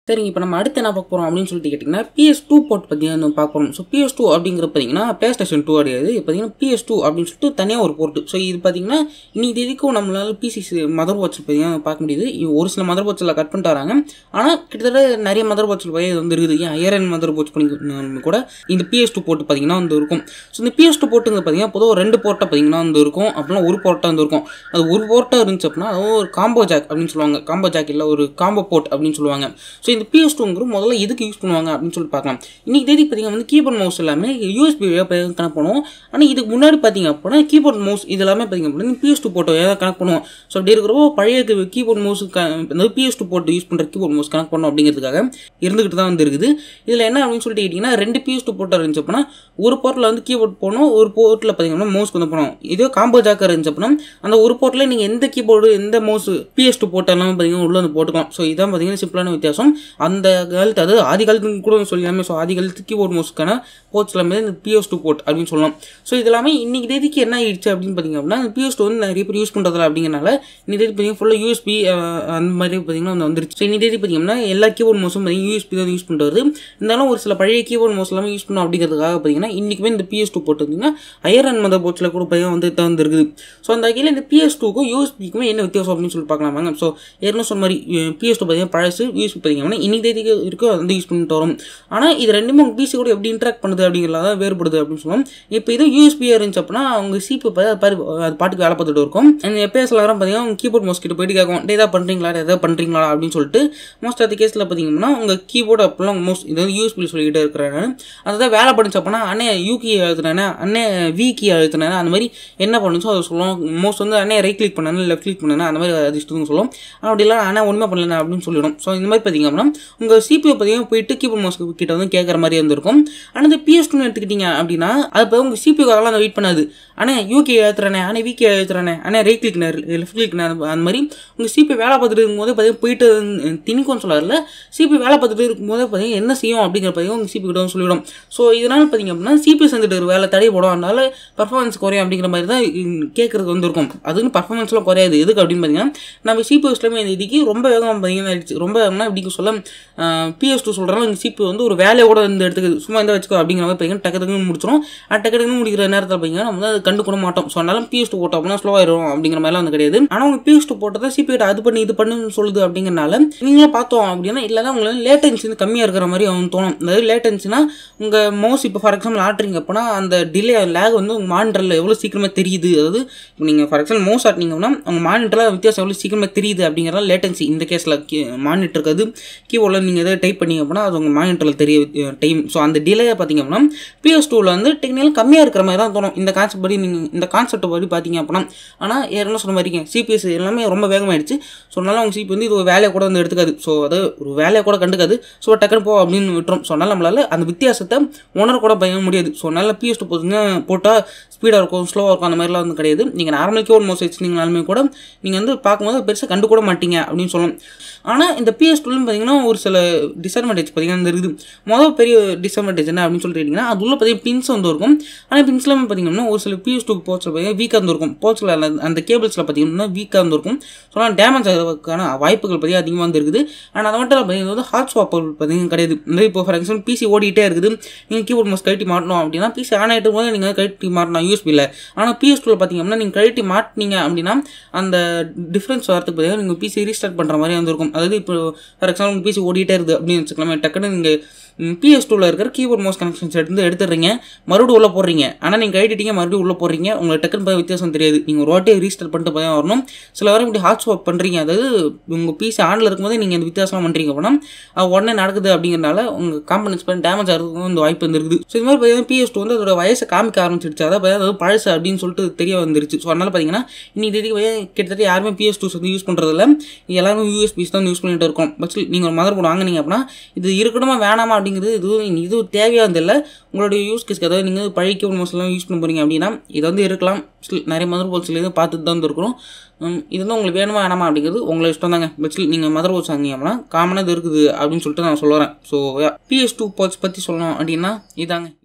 சரிங்க இப்போ நம்ம அடுத்து என்ன பார்க்க போகிறோம் அப்படின்னு சொல்லிட்டு கேட்டிங்கன்னா பிஎஸ் டூ போர்ட் பற்றி வந்து பார்க்க போகிறோம் ஸோ பிஎஸ் டூ அப்படிங்கிற பார்த்தீங்கன்னா ப்ளே ஸ்டேஷன் டூ கிடையாது இப்போ பார்த்தீங்கன்னா பிஎஸ் டூ அப்படின்னு சொல்லிட்டு தனியாக ஒரு போர்ட்டு ஸோ இது பார்த்தீங்கன்னா இன்னைக்கு தேதிக்கும் நம்மளால பிசிசி மதர் வாட்ச் பார்த்தீங்கன்னா பார்க்க முடியுது இது ஒரு சில மதர் வாட்சில் கட் பண்ணிட்டு வராங்க ஆனால் கிட்டத்தட்ட நிறைய மதர் வாட்சில் போய் இது வந்து இருக்குது ஏன் ஐயரன் மதர் வாட்ச் பண்ணி கூட இந்த பிஎஸ் டூ போர்ட்டு பார்த்தீங்கன்னா வந்து இருக்கும் ஸோ இந்த பிஎஸ் டூ போர்ட்டுங்க பார்த்தீங்கன்னா பொதுவாக ரெண்டு போர்ட்டை பார்த்தீங்கன்னா வந்து இருக்கும் அப்படின்னா ஒரு போர்ட்டாக வந்து இருக்கும் அது ஒரு போர்ட்டாக இருந்துச்சு அப்படின்னா அது ஒரு காம்போ ஜாக் அப்படின்னு சொல்லுவாங்க காம்போ ஜாக் இல்லை ஒரு காம்போ போர்ட் அப்படின்னு சொல்லுவாங்க ஸோ இந்த பிஎஸ் டூங்கிற முதல்ல எதுக்கு யூஸ் பண்ணுவாங்க அப்படின்னு சொல்லிட்டு பார்க்கலாம் இன்னைக்கு தேதி பார்த்தீங்கன்னா வந்து கீபோர்ட் மவுஸ் எல்லாமே யூஎஸ்பி கனெக்ட் பண்ணுவோம் ஆனால் இதுக்கு முன்னாடி பார்த்தீங்க அப்படின்னா கீபோர்ட் மவுஸ் இது எல்லாமே பார்த்தீங்க அப்படின்னா பிஎஸ் டூ போட்டோ ஏதாவது கனெக்ட் பண்ணுவோம் ஸோ அப்படி இருக்கிறப்போ பழைய கீபோர்ட் மவுஸ் அதாவது பிஎஸ் டூ போட்டு யூஸ் பண்ணுற கீபோர்ட் மவுஸ் கனெக்ட் பண்ணணும் அப்படிங்கிறதுக்காக இருந்துகிட்டு தான் வந்து இருக்குது இதில் என்ன அப்படின்னு சொல்லிட்டு கேட்டிங்கன்னா ரெண்டு பிஎஸ் டூ போட்டோ இருந்துச்சு அப்படின்னா ஒரு போர்ட்டில் வந்து கீபோர்ட் போகணும் ஒரு போர்ட்டில் பார்த்தீங்கன்னா மவுஸ் வந்து போகணும் இதே காம்போ ஜாக்கர் இருந்துச்சு அப்படின்னா அந்த ஒரு போர்ட்டில் நீங்கள் எந்த கீபோர்டு எந்த மவுஸ் பிஎஸ் டூ போட்டோ எல்லாமே பார்த்தீங்கன்னா உள்ள வந்து போட்டுக்கலாம் ஸோ இதான் பார்த்தீங்கன்னா சிம்பிளான வித்தியாசம் அந்த காலத்து அது ஆதி காலத்துக்கு கூட சொல்லலாமே ஸோ ஆதி காலத்து கீபோர்ட் மவுஸ்க்கான போர்ட்ஸ் எல்லாமே இந்த பிஎஸ் டூ போர்ட் அப்படின்னு சொல்லலாம் ஸோ இது எல்லாமே இன்னைக்கு தேதிக்கு என்ன ஆயிடுச்சு அப்படின்னு பார்த்தீங்க அப்படின்னா பிஎஸ் டூ வந்து நிறைய பேர் யூஸ் பண்ணுறதில்ல அப்படிங்கிறனால இன்னைக்கு தேதி பார்த்தீங்கன்னா ஃபுல்லாக யூஎஸ்பி அந்த மாதிரி பார்த்தீங்கன்னா வந்து வந்துருச்சு ஸோ இன்னைக்கு தேதி பார்த்தீங்கன்னா எல்லா கீபோர்ட் மவுஸும் பார்த்தீங்கன்னா யூஎஸ்பி தான் யூஸ் பண்ணிட்டு வருது இருந்தாலும் ஒரு சில பழைய கீபோர்ட் மவுஸ் எல்லாமே யூஸ் பண்ணணும் அப்படிங்கிறதுக்காக பார்த்தீங்கன்னா இன்றைக்குமே இந்த பிஎஸ் டூ போட்டு பார்த்தீங்கன்னா ஹையர் அண்ட் மதர் போர்ட்ஸில் கூட பார்த்தீங்கன்னா வந்து தான் வந்துருக்குது ஸோ அந்த வகையில் இந்த பிஎஸ் டூக்கும் யூஎஸ்பிக்குமே என்ன வித்தியாசம் அப்படின்னு சொல்லி பார்க்கலாம் வாங்க ஸோ ஏற்கனவே சொன்ன மாதிரி பிஎஸ் டூ பார்த்தீங்கன்னா பழசு யூஎஸ்பி பார்த்தீங்கன்னா இன்னைக்கு தேதிக்கு இருக்கோ வந்து யூஸ் பண்ணிட்டு வரும் ஆனால் இது ரெண்டுமே உங்கள் பிசி கூட எப்படி இன்ட்ராக்ட் பண்ணுது அப்படிங்கிறத வேறுபடுது அப்படின்னு சொல்லலாம் இப்போ இது யூஎஸ்பியாக இருந்துச்சு அப்படின்னா அவங்க சிபி பாரு அது பாட்டுக்கு வேலை பார்த்துட்டு இருக்கும் அந்த எப்பயாஸ் எல்லாரும் பார்த்தீங்கன்னா அவங்க கீபோர்ட் மோஸ் கிட்ட போயிட்டு கேட்கும் டே ஏதாவது பண்ணுறீங்களா ஏதாவது பண்ணுறீங்களா அப்படின்னு சொல்லிட்டு மோஸ்ட் ஆஃப் த கேஸில் பார்த்தீங்கன்னா உங்கள் கீபோர்டு அப்படிலாம் மோஸ்ட் இது வந்து யூஎஸ்பி சொல்லிக்கிட்டே இருக்கிறேன் அதான் வேலை பண்ணிச்சு அப்படின்னா அண்ணே யூ கீ அழுத்தினேன் அண்ணே வி கீ அழுத்தினேன் அந்த மாதிரி என்ன பண்ணுச்சோ அதை சொல்லுவோம் மோஸ்ட் வந்து அண்ணே ரைட் கிளிக் பண்ணேன் லெஃப்ட் கிளிக் பண்ணேன் அந்த மாதிரி அது இஷ்டத்துக்கு சொல்லும் அப்படி இல்லை அண்ணா ஒன்றுமே பண்ணல அப்படின்னு சொல்லிடும் ஸோ இந்த மாதிரி பார்த்தீங்க அப்படின்னா உங்கள் சிபிஓ பார்த்தீங்கன்னா போயிட்டு கீபோர்ட் மோஸ் கிட்ட வந்து கேட்குற மாதிரி இருந்திருக்கும் ஆனால் இந்த பிஎஸ் டூ எடுத்துக்கிட்டீங்க அப்படின்னா அது இப்போ உங்கள் சிபிஓக்காகலாம் அந்த வெயிட் பண்ணாது அண்ணே யூகே எழுத்துறேனே அண்ணே விகே எழுத்துறேனே அண்ணே ரைட் கிளிக் லெஃப்ட் கிளிக் அந்த மாதிரி உங்கள் சிபி வேலை பார்த்துட்டு இருக்கும்போது பார்த்தீங்கன்னா போயிட்டு திணிக்கும் சொல்லாரில் சிபி வேலை பார்த்துட்டு இருக்கும்போது பார்த்தீங்கன்னா என்ன செய்யும் அப்படிங்கிற பார்த்தீங்கன்னா உங்கள் சிபி கிட்ட வந்து சொல்லிவிடும் ஸோ இதனால் பார்த்தீங்க அப்படின்னா சிபி செஞ்சுட்டு ஒரு வேலை தடை போடும் அதனால பர்ஃபார்மன்ஸ் குறையும் அப்படிங்கிற மாதிரி தான் கேட்குறது வந்துருக்கும் அதுன்னு பர்ஃபார்மன்ஸ்லாம் குறையாது எதுக்கு அப்படின்னு பார்த்தீங்கன்னா நம்ம சிபி எல்லாமே இந்த இதுக்கு ரொம்ப வேகமாக பார்த்தீங்கன்னா ஆயிடுச்சு ரொம்ப வேகமாக இப்படி சொல்ல பிஎஸ் டூ சொல்கிறாங்க இந்த சிபி வந்து ஒரு வேலையோட இந்த எடுத்துக்குது சும்மா இந்த வச்சுக்கோ அப்படிங்கிற மாதிரி பார்த்தீங்கன்னா டக்கு டக்குன்னு முடிச்சிடும் டக்கு டக்குன்னு முடிக்கிற நேரத்தில் பார்த்தீங்கன்னா நம்ம வந்து அது கண்டு கூட மாட்டோம் ஸோ அதனால பிஎஸ் டூ போட்டோம் அப்படின்னா ஸ்லோ ஆயிரும் அப்படிங்கிற மாதிரிலாம் வந்து கிடையாது ஆனால் உங்க பிஎஸ் டூ போட்டதை சிபி அது பண்ணி இது பண்ணுன்னு சொல்லுது அப்படிங்கிறனால நீங்களே பார்த்தோம் அப்படின்னா இல்லை தான் உங்களுக்கு லேட்டன்சி வந்து கம்மியாக இருக்கிற மாதிரி அவங்க தோணும் அதாவது லேட்டன்சினா உங்கள் மவுஸ் இப்போ ஃபார் எக்ஸாம்பிள் ஆட்டுறீங்க அப்படின்னா அந்த டிலே லேக் வந்து உங்கள் மானிட்டரில் எவ்வளோ சீக்கிரமாக தெரியுது அதாவது இப்போ நீங்கள் ஃபார் எக்ஸாம்பிள் மவுஸ் ஆட்டினீங்கன்னா உங்கள் மானிட்டரில் வித்தியாசம் எவ்வளோ சீக்கிரமாக தெரியுது அப்படிங்கிறத லேட்டன்சி இந்த கேஸில் மானிட்டருக்கு அது கீபோர்டில் நீங்கள் எதாவது டைப் பண்ணீங்க அப்படின்னா அது உங்கள் மானிட்டரில் தெரிய டைம் ஸோ அந்த டிலே பார்த்தீங்க அப்படின்னா பிஎஸ் டூவில் வந்து டெக்னிக்கல் கம்மியாக இருக்கிற மாதிரி தான் தோணும் இந்த கான்செப்ட் படி நீங்கள் இந்த கான்செப்ட் படி பார்த்தீங்க அப்படின்னா ஆனால் ஏற்கனவே சொன்ன மாதிரி சிபிஎஸ் எல்லாமே ரொம்ப வேகமாயிடுச்சு ஸோ அதனால அவங்க சிபி வந்து இது ஒரு வேலையை கூட வந்து எடுத்துக்காது ஸோ அது ஒரு வேலையை கூட கண்டுக்காது ஸோ டக்குனு போ அப்படின்னு விட்டுரும் ஸோ அதனால் நம்மளால் அந்த வித்தியாசத்தை உணர கூட பயண முடியாது ஸோ அதனால் பிஎஸ் டூ போதுங்க போட்டால் ஸ்பீடாக இருக்கும் ஸ்லோவாக இருக்கும் அந்த மாதிரிலாம் வந்து கிடையாது நீங்கள் நார்மல் கீபோர்ட் மோஸ் வச்சுருந்தீங்கனாலுமே கூட நீங்கள் வந்து பார்க்கும்போது பெருசாக கண்டு கூட மாட்டீங்க அப்படின்னு சொல்லணும் ஆனால் இந்த பிஎஸ் டூலும் பார்த்தீங்கன்னா ஒரு சில டிஸ்அட்வான்டேஜ் பார்த்தீங்கன்னா இருக்குது மொதல் பெரிய டிஸ்அட்வான்டேஜ் என்ன அப்படின்னு சொல்லிட்டு கேட்டிங்கன்னா அது உள்ள பார்த்தீங்கன்னா பின்ஸ் வந்து இருக்கும் ஆனால் பின்ஸ்லாம் பார்த்தீங்கன்னா ஒரு சில பிஎஸ் டூ போர்ட்ஸில் பார்த்தீங்கன்னா வீக்காக இருந்திருக்கும் போர்ட்ஸில் அந்த கேபிள்ஸில் பார்த்தீங்கன்னா வீக்காக இருந்திருக்கும் ஸோ டேமேஜ் ஆகிறதுக்கான வாய்ப்புகள் பார்த்தீங்கன்னா அதிகமாக வந்து இருக்குது ஆனால் அது மட்டும் பார்த்தீங்கன்னா வந்து ஹாட் ஸ்வாப்பர் பார்த்தீங்கன்னா கிடையாது இந்த இப்போ ஃபார் எக்ஸாம்பிள் பிசி ஓடிட்டே இருக்குது நீங்கள் கீபோர்ட் மோஸ் கழட்டி மாட்டணும் அப்படின்னா பிசி ஆன் ஆகிட்டு போது நீங்கள் கழட்டி மாட்டணும் யூஎஸ்பியில் ஆனால் பிஎஸ் டூவில் பார்த்தீங்க அப்படின்னா நீங்கள் கழட்டி மாட்டினீங்க அப்படின்னா அந்த டிஃப்ரென்ஸ் வரதுக்கு பார்த்தீங்கன்னா நீங்கள் பிசி ரீஸ்டார்ட் பண்ணுற மாதிரி வந்துருக்கும் அதாவது இப்போ ஃபார் எக்ஸாம்பிள் உங்கள் பிசி ஓடிட்டே இருக்குது அப்படின்னு வச்சுக்கலாமே டக்குன்னு நீங்கள் பிஎஸ் டூவில் இருக்கிற கீபோர்ட் மவுஸ் கனெக்ஷன்ஸ் எடுத்து எடுத்துடுறீங்க மறுபடியும் உள்ளே போடுறீங்க ஆனால் நீங்கள் கழட்டிட்டீங்க மறுபடியும் உள்ளே போடுறீங்க உங்களுக்கு டக்குன்னு போய் வித்தியாசம் தெரியாது நீங்கள் ஒரு வாட்டியை ரீஸ்டார்ட் பண்ணிட்டு போய் வரணும் சில வாரம் இப்படி ஹாட் ஸ்வாப் பண்ணுறீங்க அதாவது உங்கள் பிசி ஆனில் இருக்கும்போது நீங்கள் இந்த வித்தியாசம் பண்ணுறீங்க அப்படின்னா அது உடனே நடக்குது அப்படிங்கிறனால உங்கள் காம்பனன்ஸ் பண்ணி டேமேஜ் ஆகிறதுக்கும் இந்த வாய்ப்பு வந்துருக்குது ஸோ இது மாதிரி பார்த்தீங்கன்னா பிஎஸ் டூ வந்து அதோட வயசை காமிக்க ஆரம்பிச்சிருச்சு அதாவது பார்த்தீங்கன்னா அது பழசு அப்படின்னு சொல்லிட்டு தெரிய வந்துருச்சு ஸோ அதனால் பார்த்தீங்கன்னா இன்னைக்கு தேதிக்கு கிட்டத்தட்ட யாருமே பிஎஸ் டூஸ் வந்து யூஸ் பண்ணுறதில்ல எல்லாரும் யூஎஸ்பிஸ் தான் யூஸ் பண்ணிட்டு இருக்கோம் பட் நீங்கள் ஒரு மதர் போர்டு வாங்கினீங்க அப்படின்னா இது இருக்கணுமா வேணாமா அப்படிங்கிறது இது இது தேவையாக இல்லை உங்களுடைய யூஸ் கேஸ்க்கு அதாவது நீங்கள் பழைய கீபோர்ட் மோஸ்ட்லாம் யூஸ் பண்ண போகிறீங்க அப்படின்னா இது வந்து இருக்கலாம் நிறைய மதர் போர்ட்ஸில் இது பார்த்துட்டு தான் வந்துருக்கிறோம் இது வந்து உங்களுக்கு வேணுமா வேணாமா அப்படிங்கிறது உங்களை இஷ்டம் தாங்க பட் நீங்கள் மதர் போர்ட்ஸ் வாங்கிங்க அப்படின்னா காமனாக இது இருக்குது அப்படின்னு சொல்லிட்டு நான் சொல்லுறேன் ஸோ பிஎஸ் டூ போர்ட்ஸ் பற்றி சொல்லணும் அப்படின்னா இதாங்க